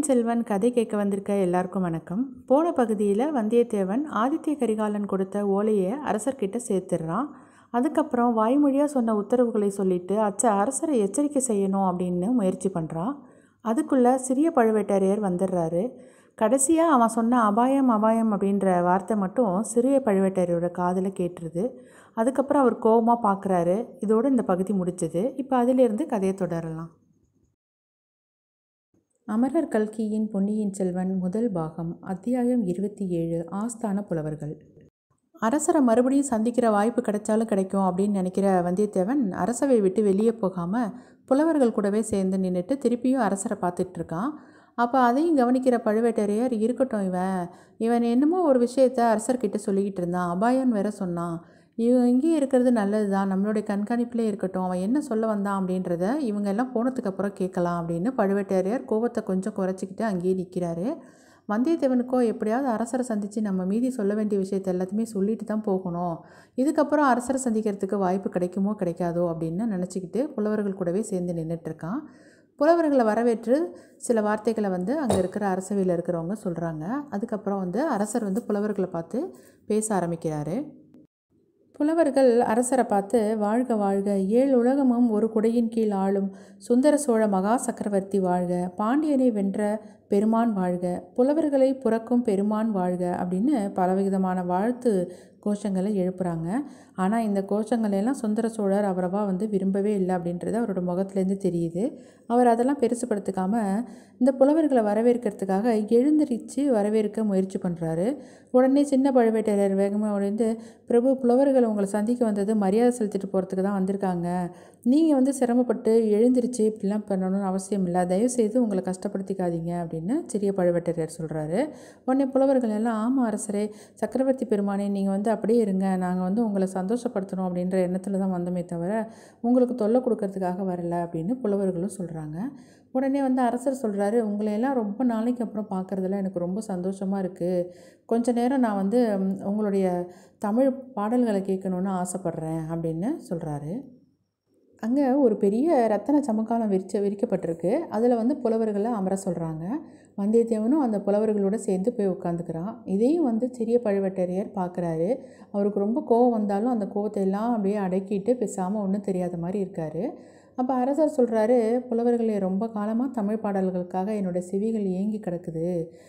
செல்வன் கதை கேட்க வந்திருக்க எல்லாருக்கும் வணக்கம் போன பகுதியில் வந்தியத்தேவன் ஆதித்ய கரிகாலன் கொடுத்த ஓலையை அரசர்கிட்ட சேர்த்துடுறான் அதுக்கப்புறம் வாய்மொழியாக சொன்ன உத்தரவுகளை சொல்லிட்டு அச்ச அரசரை எச்சரிக்கை செய்யணும் அப்படின்னு முயற்சி பண்ணுறான் அதுக்குள்ளே சிறிய பழுவேட்டரையர் வந்துடுறாரு கடைசியாக அவன் சொன்ன அபாயம் அபாயம் அப்படின்ற வார்த்தை மட்டும் சிறிய பழுவேட்டரையரோட காதில் கேட்டுருது அதுக்கப்புறம் அவர் கோபமாக பார்க்குறாரு இதோடு இந்த பகுதி முடிச்சது இப்போ அதிலிருந்து கதையை தொடரலாம் அமரர் கல்கியின் பொன்னியின் செல்வன் முதல் பாகம் அத்தியாயம் இருபத்தி ஏழு ஆஸ்தான புலவர்கள் அரசரை மறுபடியும் சந்திக்கிற வாய்ப்பு கிடைச்சாலும் கிடைக்கும் அப்படின்னு நினைக்கிற வந்தியத்தேவன் அரசவை விட்டு வெளியே போகாமல் புலவர்கள் கூடவே சேர்ந்து நின்றுட்டு திருப்பியும் அரசரை பார்த்துட்டு இருக்கான் அப்போ அதையும் கவனிக்கிற பழுவேட்டரையர் இருக்கட்டும் இவன் இவன் என்னமோ ஒரு விஷயத்த அரசர்கிட்ட சொல்லிக்கிட்டு இருந்தான் அபாயம்னு வேற சொன்னான் இவன் இங்கேயே இருக்கிறது நல்லது தான் நம்மளுடைய கண்காணிப்பிலே இருக்கட்டும் அவன் என்ன சொல்ல வந்தான் அப்படின்றத இவங்க எல்லாம் போனதுக்கு அப்புறம் கேட்கலாம் அப்படின்னு பழுவேட்டரையர் கோபத்தை கொஞ்சம் குறைச்சிக்கிட்டு அங்கேயே நிற்கிறாரு வந்தியத்தேவனுக்கோ எப்படியாவது அரசரை சந்தித்து நம்ம மீதி சொல்ல வேண்டிய விஷயத்தை எல்லாத்தையுமே சொல்லிட்டு தான் போகணும் இதுக்கப்புறம் அரசரை சந்திக்கிறதுக்கு வாய்ப்பு கிடைக்குமோ கிடைக்காதோ அப்படின்னு நினச்சிக்கிட்டு புலவர்கள் கூடவே சேர்ந்து நின்றுட்டுருக்கான் புலவர்களை வரவேற்று சில வார்த்தைகளை வந்து அங்கே இருக்கிற அரசவையில் இருக்கிறவங்க சொல்கிறாங்க அதுக்கப்புறம் வந்து அரசர் வந்து புலவர்களை பார்த்து பேச ஆரம்பிக்கிறாரு புலவர்கள் அரசரை பார்த்து வாழ்க வாழ்க ஏழு உலகமும் ஒரு குடையின் கீழ் ஆளும் சுந்தர சோழ மகா சக்கரவர்த்தி வாழ்க பாண்டியனை வென்ற பெருமான் வாழ்க புலவர்களை புறக்கும் பெருமான் வாழ்க அப்படின்னு பலவிதமான வாழ்த்து கோஷங்களை எழுப்புகிறாங்க ஆனால் இந்த கோஷங்களை எல்லாம் சுந்தர சோழர் அவரவா வந்து விரும்பவே இல்லை அப்படின்றது அவரோட முகத்துலேருந்து தெரியுது அவர் அதெல்லாம் பெருசுப்படுத்திக்காமல் இந்த புலவர்களை வரவேற்கிறதுக்காக எழுந்திரிச்சு வரவேற்க முயற்சி பண்ணுறாரு உடனே சின்ன பழுவேட்டரையர் வேகமாக உடைந்து பிரபு புலவர்கள் உங்களை சந்திக்க வந்தது மரியாதை செலுத்திட்டு போகிறதுக்கு தான் வந்திருக்காங்க நீங்கள் வந்து சிரமப்பட்டு எழுந்திரிச்சு இப்படிலாம் பண்ணணும்னு அவசியம் இல்லை தயவுசெய்து உங்களை கஷ்டப்படுத்திக்காதீங்க அப்படின்னு சிறிய பழுவேட்டரையர் சொல்கிறாரு உடனே புலவர்கள் எல்லாம் ஆமாம் அரசரே சக்கரவர்த்தி பெருமானே நீங்கள் வந்து அப்படியே இருங்க நாங்கள் வந்து உங்களை சந்தோஷப்படுத்தணும் அப்படின்ற எண்ணத்தில் தான் வந்தோமே தவிர உங்களுக்கு தொல்லை கொடுக்கறதுக்காக வரல அப்படின்னு புலவர்களும் சொல்கிறாங்க உடனே வந்து அரசர் சொல்கிறாரு உங்களையெல்லாம் ரொம்ப நாளைக்கு அப்புறம் பார்க்குறதுல எனக்கு ரொம்ப சந்தோஷமாக இருக்குது கொஞ்ச நேரம் நான் வந்து ம், உங்களுடைய தமிழ் பாடல்களை கேட்கணுன்னு ஆசைப்பட்றேன் அப்படின்னு சொல்கிறாரு அங்கே ஒரு பெரிய ரத்தன சமக்காலம் விரிச்ச விரிக்கப்பட்டிருக்கு அதில் வந்து புலவர்களை அமர சொல்கிறாங்க வந்தியத்தேவனும் அந்த புலவர்களோட சேர்ந்து போய் உட்காந்துக்கிறான் இதையும் வந்து சிறிய பழுவேட்டரையர் பார்க்குறாரு அவருக்கு ரொம்ப கோவம் வந்தாலும் அந்த கோவத்தை எல்லாம் அப்படியே அடக்கிட்டு பேசாமல் ஒன்றும் தெரியாத மாதிரி இருக்கார் அப்போ அரசர் சொல்கிறாரு புலவர்களே ரொம்ப காலமாக தமிழ் பாடல்களுக்காக என்னோட செவிகள் ஏங்கி கிடக்குது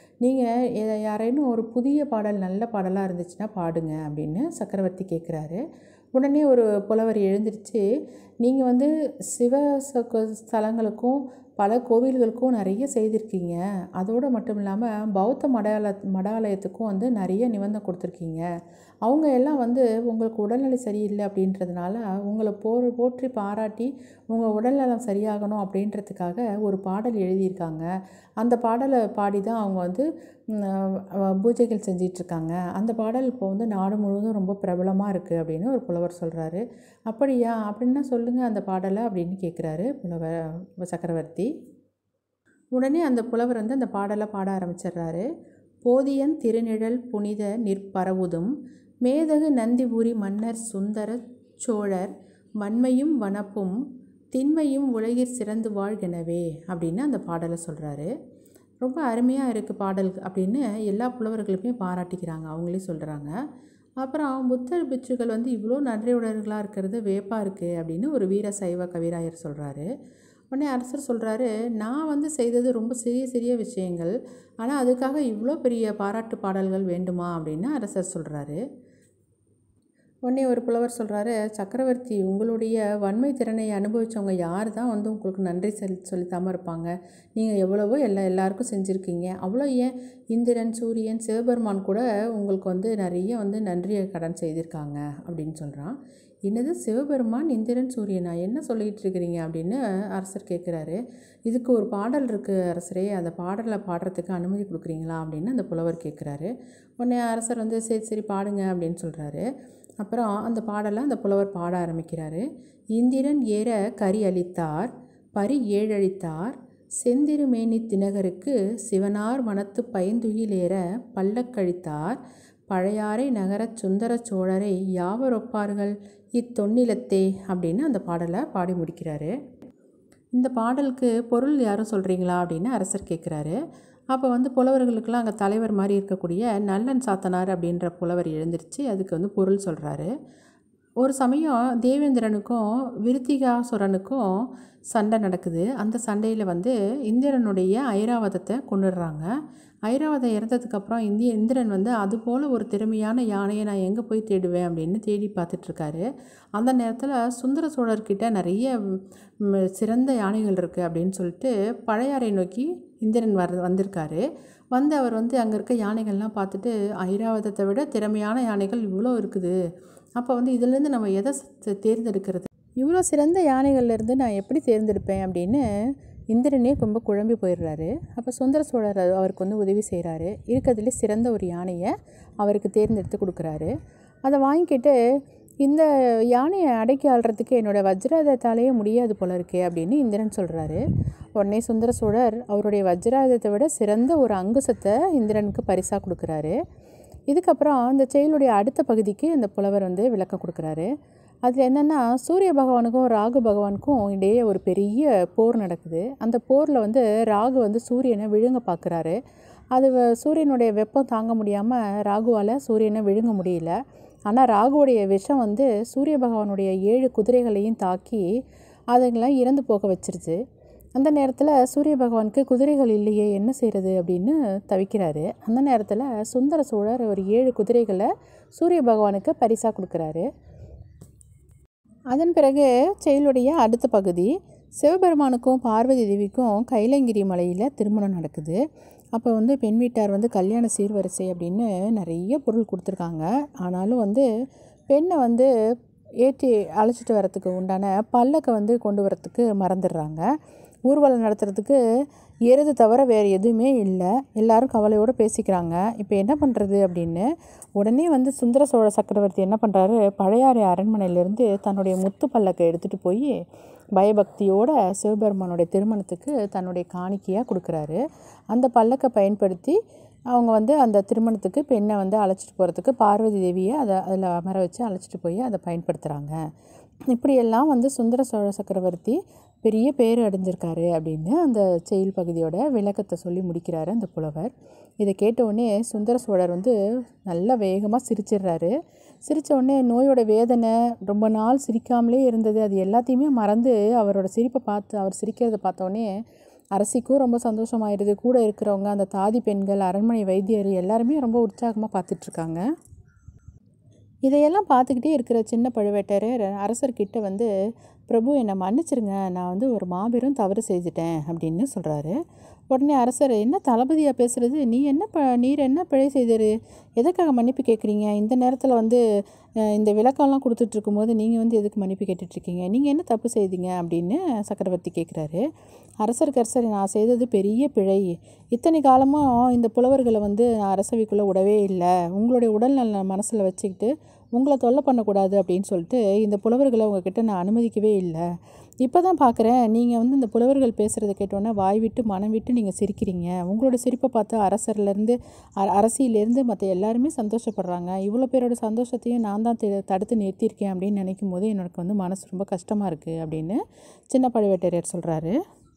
நீங்கள் யாரேனும் ஒரு புதிய பாடல் நல்ல பாடலாக இருந்துச்சுன்னா பாடுங்க அப்படின்னு சக்கரவர்த்தி கேட்குறாரு உடனே ஒரு புலவர் எழுந்திருச்சு நீங்கள் வந்து சிவ ச- ஸ்தலங்களுக்கும் பல கோவில்களுக்கும் நிறைய செய்திருக்கீங்க அதோடு மட்டும் இல்லாமல் பௌத்த மடால மடாலயத்துக்கும் வந்து நிறைய நிபந்தம் கொடுத்துருக்கீங்க அவங்க எல்லாம் வந்து உங்களுக்கு உடல்நிலை சரியில்லை அப்படின்றதுனால உங்களை போ போற்றி பாராட்டி உங்கள் உடல்நலம் சரியாகணும் அப்படின்றதுக்காக ஒரு பாடல் எழுதியிருக்காங்க அந்த பாடலை பாடி தான் அவங்க வந்து ம், அஹ், பூஜைகள் செஞ்சிட்ருக்காங்க அந்த பாடல் இப்போ வந்து நாடு முழுவதும் ரொம்ப பிரபலமாக இருக்குது அப்படின்னு ஒரு புலவர் சொல்கிறாரு அப்படியா அப்படின்னா சொல்லுங்கள் அந்த பாடலை அப்படின்னு கேட்குறாரு புலவர் சக்கரவர்த்தி உடனே அந்த புலவர் வந்து அந்த பாடலை பாட ஆரம்பிச்சிடுறாரு போதியன் திருநிழல் புனித நிற்பரவுதும் மேதகு நந்திபுரி மன்னர் சுந்தர சோழர் வன்மையும் வனப்பும் திண்மையும் உலகிற் சிறந்து வாழ்கெனவே அப்படின்னு அந்த பாடலை சொல்கிறாரு ரொம்ப அருமையாக இருக்குது பாடல் அப்படின்னு எல்லா புலவர்களுமே பாராட்டிக்கிறாங்க அவங்களே சொல்கிறாங்க அப்புறம் புத்தர் பிட்சுகள் வந்து இவ்வளோ நன்றியுடர்களாக இருக்கிறது வேப்பாக இருக்குது அப்படின்னு ஒரு வீர சைவ கவிராயர் சொல்கிறாரு உடனே அரசர் சொல்கிறாரு நான் வந்து செய்தது ரொம்ப சிறிய சிறிய விஷயங்கள் ஆனால் அதுக்காக இவ்வளோ பெரிய பாராட்டு பாடல்கள் வேண்டுமா அப்படின்னு அரசர் சொல்கிறாரு உடனே ஒரு புலவர் சொல்கிறாரு சக்கரவர்த்தி உங்களுடைய வன்மை திறனை அனுபவித்தவங்க யார் தான் வந்து உங்களுக்கு நன்றி செல் செலுத்தாமல் இருப்பாங்க நீங்கள் எவ்வளவோ எல்லா எல்லாருக்கும் செஞ்சுருக்கீங்க அவ்வளோ ஏன் இந்திரன் சூரியன் சிவபெருமான் கூட உங்களுக்கு வந்து நிறைய வந்து நன்றியை கடன் செய்திருக்காங்க அப்படின்னு சொல்கிறான் என்னது சிவபெருமான் இந்திரன் சூரியனா என்ன சொல்லிகிட்டு இருக்கிறீங்க அப்படின்னு அரசர் கேட்குறாரு இதுக்கு ஒரு பாடல் இருக்குது அரசரே அந்த பாடலை பாடுறதுக்கு அனுமதி கொடுக்குறீங்களா அப்படின்னு அந்த புலவர் கேட்குறாரு உடனே அரசர் வந்து சரி சரி பாடுங்க அப்படின்னு சொல்கிறாரு அப்புறம் அந்த பாடலை அந்த புலவர் பாட ஆரம்பிக்கிறாரு இந்திரன் ஏற கரி அளித்தார் பரி ஏழழித்தார் செந்திருமேனி தினகருக்கு சிவனார் மனத்து பைந்துயிலேற பல்லக்கழித்தார் பழையாறை நகரச் சுந்தர சோழரை யாவர் ஒப்பார்கள் இத்தொன்னிலத்தே அப்படின்னு அந்த பாடலை பாடி முடிக்கிறாரு இந்த பாடலுக்கு பொருள் யாரும் சொல்கிறீங்களா அப்படின்னு அரசர் கேட்குறாரு அப்போ வந்து புலவர்களுக்கெல்லாம் அங்கே தலைவர் மாதிரி இருக்கக்கூடிய நல்லன் சாத்தனார் அப்படின்ற புலவர் எழுந்திருச்சு அதுக்கு வந்து பொருள் சொல்கிறாரு ஒரு சமயம் தேவேந்திரனுக்கும் விருத்திகாசுரனுக்கும் சண்டை நடக்குது அந்த சண்டையில் வந்து இந்திரனுடைய ஐராவதத்தை கொண்டுடுறாங்க ஐராவதம் இறந்ததுக்கப்புறம் இந்திய இந்திரன் வந்து அது போல் ஒரு திறமையான யானையை நான் எங்கே போய் தேடுவேன் அப்படின்னு தேடி பார்த்துட்ருக்காரு அந்த நேரத்தில் சுந்தர சோழர்கிட்ட நிறைய ம், சிறந்த யானைகள் இருக்குது அப்படின்னு சொல்லிட்டு பழையாறை நோக்கி இந்திரன் வர் வந்திருக்காரு வந்து அவர் வந்து அங்கே இருக்க யானைகள்லாம் பார்த்துட்டு ஐராவதத்தை விட திறமையான யானைகள் இவ்வளோ இருக்குது அப்போ வந்து இதுலேருந்து நம்ம எதை ச- தேர்ந்தெடுக்கிறது இவ்வளோ சிறந்த யானைகள்லேருந்து நான் எப்படி தேர்ந்தெடுப்பேன் அப்படின்னு இந்திரனே ரொம்ப குழம்பி போயிடுறாரு அப்போ சுந்தர சோழர் அது- அவருக்கு வந்து உதவி செய்கிறாரு இருக்கிறதுலே சிறந்த ஒரு யானையை அவருக்கு தேர்ந்தெடுத்து கொடுக்குறாரு அதை வாங்கிக்கிட்டு இந்த யானையை அடக்கி ஆள்றதுக்கு என்னோட வஜ்ராயுதத்தாலேயே முடியாது போல இருக்கே அப்படின்னு இந்திரன் சொல்கிறாரு உடனே சுந்தர சோழர் அவருடைய வஜ்ராயுதத்தை விட சிறந்த ஒரு அங்குசத்தை இந்திரனுக்கு பரிசாக கொடுக்குறாரு இதுக்கப்புறம் இந்த செயலுடைய அடுத்த பகுதிக்கு இந்த புலவர் வந்து விளக்கம் கொடுக்குறாரு அதில் என்னென்னா சூரிய பகவானுக்கும் ராகு பகவானுக்கும் இடையே ஒரு பெரிய போர் நடக்குது அந்த போரில் வந்து ராகு வந்து சூரியனை விழுங்க பார்க்குறாரு அது வ- சூரியனுடைய வெப்பம் தாங்க முடியாமல் ராகுவால் சூரியனை விழுங்க முடியல ஆனால் ராகுவுடைய விஷம் வந்து சூரிய பகவானுடைய ஏழு குதிரைகளையும் தாக்கி அதுங்களாம் இறந்து போக வச்சிருச்சு அந்த நேரத்தில் சூரிய பகவானுக்கு குதிரைகள் இல்லையே என்ன செய்கிறது அப்படின்னு தவிக்கிறாரு அந்த நேரத்தில் சுந்தர சோழர் ஒரு ஏழு குதிரைகளை சூரிய பகவானுக்கு பரிசாக கொடுக்குறாரு அதன் பிறகு செயலுடைய அடுத்த பகுதி சிவபெருமானுக்கும் பார்வதி தேவிக்கும் கைலங்கிரி மலையில் திருமணம் நடக்குது அப்போ வந்து பெண் வீட்டார் வந்து கல்யாண சீர்வரிசை அப்படின்னு நிறைய பொருள் கொடுத்துருக்காங்க ஆனாலும் வந்து பெண்ணை வந்து ஏற்றி அழைச்சிட்டு வரத்துக்கு உண்டான பல்லக்கை வந்து கொண்டு வரத்துக்கு மறந்துடுறாங்க ஊர்வலம் நடத்துறதுக்கு எருது தவிர வேறு எதுவுமே இல்லை எல்லாரும் கவலையோடு பேசிக்கிறாங்க இப்போ என்ன பண்ணுறது அப்படின்னு உடனே வந்து சுந்தர சோழ சக்கரவர்த்தி என்ன பண்ணுறாரு பழையாறை அரண்மனையிலேருந்து தன்னுடைய முத்து பல்லக்கை எடுத்துகிட்டு போய் பயபக்தியோட சிவபெருமானுடைய திருமணத்துக்கு தன்னுடைய காணிக்கையாக கொடுக்குறாரு அந்த பல்லக்கை பயன்படுத்தி அவங்க வந்து அந்த திருமணத்துக்கு பெண்ணை வந்து அழைச்சிட்டு போகிறதுக்கு பார்வதி தேவியை அதை அதில் அமர வச்சு அழைச்சிட்டு போய் அதை பயன்படுத்துகிறாங்க இப்படியெல்லாம் வந்து சுந்தர சோழ சக்கரவர்த்தி பெரிய பேர் அடைஞ்சிருக்காரு அப்படின்னு அந்த செயல் பகுதியோட விளக்கத்தை சொல்லி முடிக்கிறாரு அந்த புலவர் இதை கேட்ட உடனே சுந்தர சோழர் வந்து நல்லா வேகமாக சிரிச்சிடுறாரு சிரித்த உடனே நோயோட வேதனை ரொம்ப நாள் சிரிக்காமலே இருந்தது அது எல்லாத்தையுமே மறந்து அவரோட சிரிப்பை பார்த்து அவர் சிரிக்கிறத பார்த்த உடனே அரசிக்கும் ரொம்ப சந்தோஷமாயிடுது கூட இருக்கிறவங்க அந்த தாதி பெண்கள் அரண்மனை வைத்தியர் எல்லாருமே ரொம்ப உற்சாகமாக பார்த்துட்ருக்காங்க இதையெல்லாம் பார்த்துக்கிட்டே இருக்கிற சின்ன பழுவேட்டரையர் அரசர்கிட்ட வந்து பிரபு என்னை மன்னிச்சிருங்க நான் வந்து ஒரு மாபெரும் தவறு செய்துட்டேன் அப்படின்னு சொல்கிறாரு உடனே அரசர் என்ன தளபதியாக பேசுகிறது நீ என்ன ப நீர் என்ன பிழை செய்தரு எதுக்காக மன்னிப்பு கேட்குறீங்க இந்த நேரத்தில் வந்து அஹ், இந்த விளக்கம்லாம் கொடுத்துட்டு இருக்கும்போது நீங்கள் வந்து எதுக்கு மன்னிப்பு கேட்டுட்ருக்கீங்க நீங்கள் என்ன தப்பு செய்தீங்க அப்படின்னு சக்கரவர்த்தி கேட்குறாரு அரசருக்கு அரசர் நான் செய்தது பெரிய பிழை இத்தனை காலமாக இந்த புலவர்களை வந்து நான் அரசவைக்குள்ளே விடவே இல்லை உங்களுடைய உடல்நல மனசில் வச்சுக்கிட்டு உங்களை தொல்லை பண்ணக்கூடாது அப்படின்னு சொல்லிட்டு இந்த புலவர்களை உங்ககிட்ட நான் அனுமதிக்கவே இல்லை இப்போ தான் பார்க்குறேன் நீங்கள் வந்து இந்த புலவர்கள் பேசுகிறத கேட்டோன்னே வாய் விட்டு மனம் விட்டு நீங்கள் சிரிக்கிறீங்க உங்களோட சிரிப்பை பார்த்து அரசர்லேருந்து அ- அரசியிலேருந்து மற்ற எல்லாருமே சந்தோஷப்படுறாங்க இவ்வளோ பேரோட சந்தோஷத்தையும் நான் தான் தி- தடுத்து நிறுத்தியிருக்கேன் அப்படின்னு நினைக்கும் போது எனக்கு வந்து மனசு ரொம்ப கஷ்டமாக இருக்குது அப்படின்னு சின்ன பழுவேட்டரையர் சொல்கிறாரு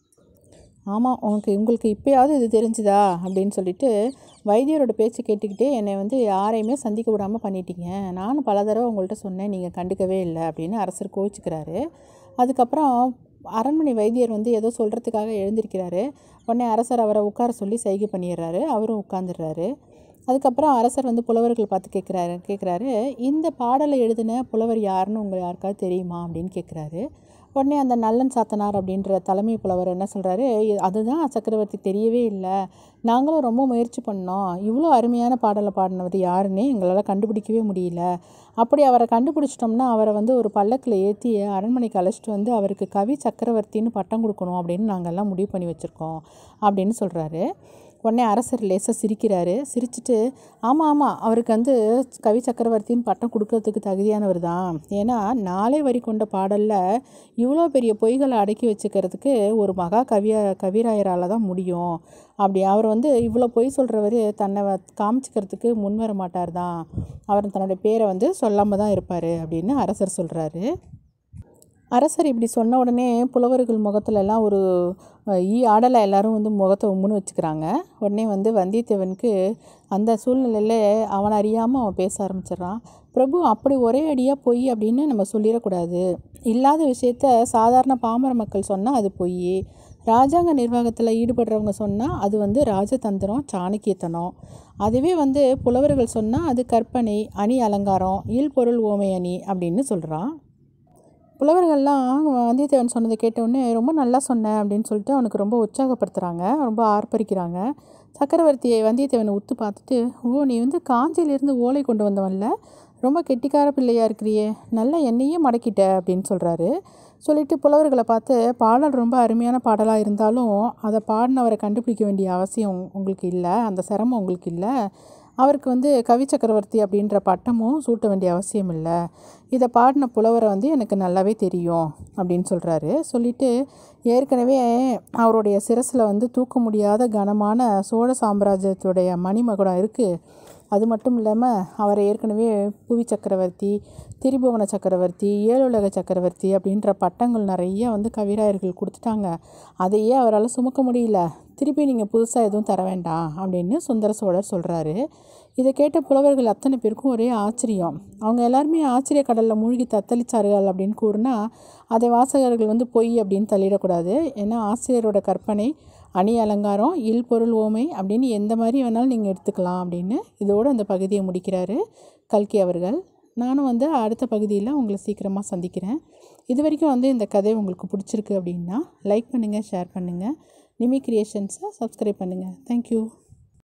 ஆமாம் உனக்கு உங்களுக்கு இப்போயாவது இது தெரிஞ்சுதா அப்படின்னு சொல்லிட்டு வைத்தியரோட பேச்சு கேட்டுக்கிட்டே என்னை வந்து யாரையுமே சந்திக்க விடாமல் பண்ணிட்டீங்க நானும் பல தடவை உங்கள்கிட்ட சொன்னேன் நீங்கள் கண்டுக்கவே இல்லை அப்படின்னு அரசர் கோச்சிக்கிறாரு அதுக்கப்புறம் அரண்மனை வைத்தியர் வந்து ஏதோ சொல்கிறதுக்காக எழுந்திருக்கிறாரு உடனே அரசர் அவரை உட்கார சொல்லி சைகை பண்ணிடுறாரு அவரும் உட்காந்துடுறாரு அதுக்கப்புறம் அரசர் வந்து புலவர்கள் பார்த்து கேட்குறாரு கேட்குறாரு இந்த பாடலை எழுதின புலவர் யாருன்னு உங்களுக்கு யாருக்காவது தெரியுமா அப்படின்னு கேட்குறாரு உடனே அந்த நல்லன் சாத்தனார் அப்படின்ற தலைமை புலவர் என்ன சொல்கிறாரு அதுதான் சக்கரவர்த்தி தெரியவே இல்லை நாங்களும் ரொம்ப முயற்சி பண்ணோம் இவ்வளோ அருமையான பாடலை பாடினவர் யாருன்னே எங்களால் கண்டுபிடிக்கவே முடியல அப்படி அவரை கண்டுபிடிச்சிட்டோம்னா அவரை வந்து ஒரு பல்லக்கில் ஏற்றி அரண்மனைக்கு அழைச்சிட்டு வந்து அவருக்கு கவி சக்கரவர்த்தின்னு பட்டம் கொடுக்கணும் அப்படின்னு நாங்கள்லாம் முடிவு பண்ணி வச்சுருக்கோம் அப்படின்னு சொல்கிறாரு உடனே அரசர் லேசாக சிரிக்கிறாரு சிரிச்சிட்டு ஆமாம் ஆமாம் அவருக்கு வந்து கவி சக்கரவர்த்தின்னு பட்டம் கொடுக்கறதுக்கு தகுதியானவர் தான் ஏன்னா நாளே வரி கொண்ட பாடலில் இவ்வளோ பெரிய பொய்களை அடக்கி வச்சுக்கிறதுக்கு ஒரு மகா கவியா கவிராயரால் தான் முடியும் அப்படி அவர் வந்து இவ்வளோ பொய் சொல்கிறவர் தன்னை வ- காமிச்சிக்கிறதுக்கு முன் வர மாட்டார் தான் அவர் தன்னுடைய பேரை வந்து சொல்லாமல் தான் இருப்பார் அப்படின்னு அரசர் சொல்கிறாரு அரசர் இப்படி சொன்ன உடனே புலவர்கள் முகத்துலலாம் ஒரு அஹ், ஈ ஆடலை எல்லாரும் வந்து முகத்தை உம்முன்னு வச்சுக்கிறாங்க உடனே வந்து வந்தியத்தேவனுக்கு அந்த சூழ்நிலையில் அவன் அறியாமல் அவன் பேச ஆரம்பிச்சிடுறான் பிரபு அப்படி ஒரே அடியாக பொய் அப்படின்னு நம்ம சொல்லிடக்கூடாது இல்லாத விஷயத்த சாதாரண பாமர மக்கள் சொன்னால் அது பொய் ராஜாங்க நிர்வாகத்தில் ஈடுபடுறவங்க சொன்னால் அது வந்து ராஜதந்திரம் சாணக்கியத்தனம் அதுவே வந்து புலவர்கள் சொன்னால் அது கற்பனை அணி அலங்காரம் இல்பொருள் ஓமை அணி அப்படின்னு சொல்கிறான் புலவர்கள்லாம் வந்தியத்தேவன் சொன்னதை கேட்டவுடனே ரொம்ப நல்லா சொன்னேன் அப்படின்னு சொல்லிட்டு அவனுக்கு ரொம்ப உற்சாகப்படுத்துகிறாங்க ரொம்ப ஆர்ப்பரிக்கிறாங்க சக்கரவர்த்தியை வந்தியத்தேவனை உத்து பார்த்துட்டு ஓ நீ வந்து காஞ்சியிலேருந்து ஓலை கொண்டு வந்தவன்ல ரொம்ப கெட்டிக்கார பிள்ளையா இருக்கிறியே நல்லா என்னையே மடக்கிட்ட அப்படின்னு சொல்கிறாரு சொல்லிட்டு புலவர்களை பார்த்து பாடல் ரொம்ப அருமையான பாடலாக இருந்தாலும் அதை பாடினவரை கண்டுபிடிக்க வேண்டிய அவசியம் உங்- உங்களுக்கு இல்லை அந்த சிரமம் உங்களுக்கு இல்லை அவருக்கு வந்து கவி சக்கரவர்த்தி அப்படின்ற பட்டமும் சூட்ட வேண்டிய அவசியம் இல்லை இதை பாடின புலவரை வந்து எனக்கு நல்லாவே தெரியும் அப்படின்னு சொல்கிறாரு சொல்லிட்டு ஏற்கனவே அவருடைய சிரசில் வந்து தூக்க முடியாத கனமான சோழ சாம்ராஜ்யத்துடைய மணிமகுடம் இருக்குது அது மட்டும் இல்லாமல் அவரை ஏற்கனவே புவி சக்கரவர்த்தி திரிபுவன சக்கரவர்த்தி ஏழுலக சக்கரவர்த்தி அப்படின்ற பட்டங்கள் நிறைய வந்து கவிராயர்கள் கொடுத்துட்டாங்க அதையே அவரால் சுமக்க முடியல திருப்பி நீங்கள் புதுசாக எதுவும் தர வேண்டாம் அப்படின்னு சுந்தர சோழர் சொல்கிறாரு இதை கேட்ட புலவர்கள் அத்தனை பேருக்கும் ஒரே ஆச்சரியம் அவங்க எல்லாருமே ஆச்சரிய கடலில் மூழ்கி தத்தளிச்சார்கள் அப்படின்னு கூறினா அதை வாசகர்கள் வந்து பொய் அப்படின்னு தள்ளிடக்கூடாது ஏன்னா ஆசிரியரோட கற்பனை அணி அலங்காரம் இல் பொருள் ஓமை அப்படின்னு எந்த மாதிரி வேணாலும் நீங்கள் எடுத்துக்கலாம் அப்படின்னு இதோடு அந்த பகுதியை முடிக்கிறாரு கல்கி அவர்கள் நானும் வந்து அடுத்த பகுதியில் உங்களை சீக்கிரமாக சந்திக்கிறேன் இது வரைக்கும் வந்து இந்த கதை உங்களுக்கு பிடிச்சிருக்கு அப்படின்னா லைக் பண்ணுங்கள் ஷேர் பண்ணுங்கள் நிமி கிரியேஷன்ஸை சப்ஸ்கிரைப் பண்ணுங்கள் தேங்க்யூ